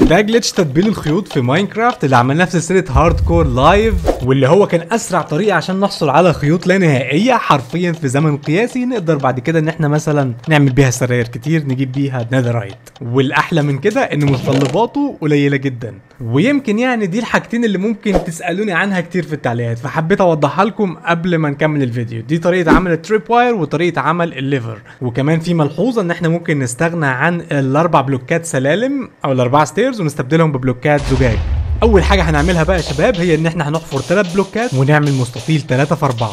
وده جلitch تتبيل الخيوط في ماينكرافت اللي عملناه في سلسله هارد كور لايف واللي هو كان اسرع طريقه عشان نحصل على خيوط لا نهائيه حرفيا في زمن قياسي نقدر بعد كده ان احنا مثلا نعمل بيها سراير كتير نجيب بيها نذرايت والاحلى من كده ان متطلباته قليله جدا ويمكن يعني دي الحاجتين اللي ممكن تسالوني عنها كتير في التعليقات فحبيت اوضحها لكم قبل ما نكمل الفيديو دي طريقه عمل التريب واير وطريقه عمل الليفر وكمان في ملحوظه ان احنا ممكن نستغنى عن الاربع بلوكات سلالم او الاربع ستيرز ونستبدلهم ببلوكات زجاج اول حاجه هنعملها بقى يا شباب هي ان احنا هنحفر ثلاث بلوكات ونعمل مستطيل 3 في 4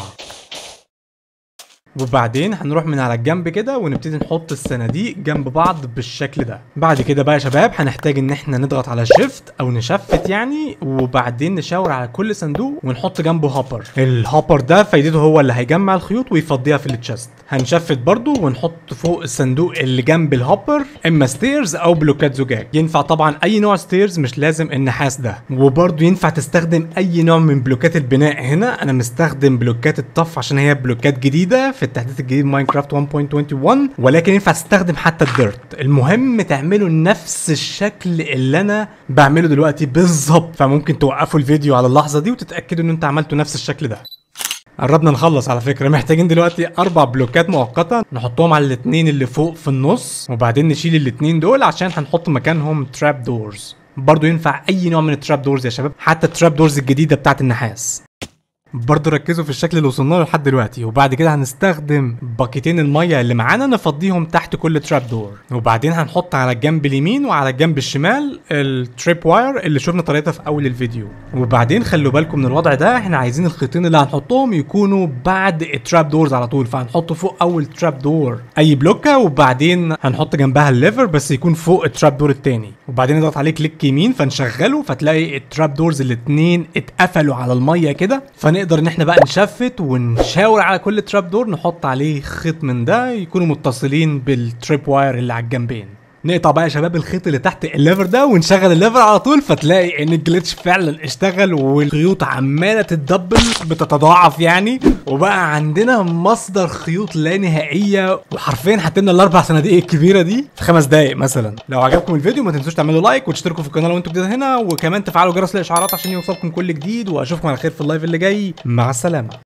وبعدين هنروح من على الجنب كده ونبتدي نحط الصناديق جنب بعض بالشكل ده بعد كده بقى يا شباب هنحتاج ان احنا نضغط على شيفت او نشفت يعني وبعدين نشاور على كل صندوق ونحط جنبه هوبر الهوبر ده فايدته هو اللي هيجمع الخيوط ويفضيها في التشست هنشفت برضو ونحط فوق الصندوق اللي جنب الهوبر اما ستيرز او بلوكات زجاج ينفع طبعا اي نوع ستيرز مش لازم النحاس ده وبرضو ينفع تستخدم اي نوع من بلوكات البناء هنا انا مستخدم بلوكات الطف عشان هي بلوكات جديده في التحديث الجديد ماينكرافت 1.21 ولكن ينفع تستخدم حتى الديرت المهم تعملوا نفس الشكل اللي انا بعمله دلوقتي بالظبط فممكن توقفوا الفيديو على اللحظه دي وتتاكدوا ان انتوا عملتوا نفس الشكل ده قربنا نخلص على فكره محتاجين دلوقتي اربع بلوكات مؤقته نحطهم على الاثنين اللي فوق في النص وبعدين نشيل الاثنين دول عشان هنحط مكانهم تراب دورز برضو ينفع اي نوع من التراب دورز يا شباب حتى التراب دورز الجديده بتاعت النحاس برضه ركزوا في الشكل اللي وصلنا له لحد دلوقتي وبعد كده هنستخدم باكيتين الميه اللي معانا نفضيهم تحت كل تراب دور وبعدين هنحط على الجنب اليمين وعلى الجنب الشمال التريب واير اللي شفنا طريقتها في اول الفيديو وبعدين خلوا بالكم من الوضع ده احنا عايزين الخيطين اللي هنحطهم يكونوا بعد التراب دورز على طول فهنحط فوق اول تراب دور اي بلوكه وبعدين هنحط جنبها الليفر بس يكون فوق التراب دور التاني وبعدين نضغط عليه كليك يمين فنشغله فتلاقي التراب دورز الاتنين اتقفلوا على الميه كده فنقدر ان احنا بقى نشفت ونشاور على كل تراب دور نحط عليه خيط من ده يكونوا متصلين بالتريب واير اللي على الجنبين نقطع بقى يا شباب الخيط اللي تحت الليفر ده ونشغل الليفر على طول فتلاقي ان الجلitch فعلا اشتغل والخيوط عماله تتدبل بتتضاعف يعني وبقى عندنا مصدر خيوط لا نهائيه وحرفيا حطينا الاربع صناديق الكبيره دي في خمس دقايق مثلا لو عجبكم الفيديو ما تنسوش تعملوا لايك وتشتركوا في القناه لو انتوا جديد هنا وكمان تفعلوا جرس الاشعارات عشان يوصلكم كل جديد واشوفكم على خير في اللايف اللي جاي مع السلامه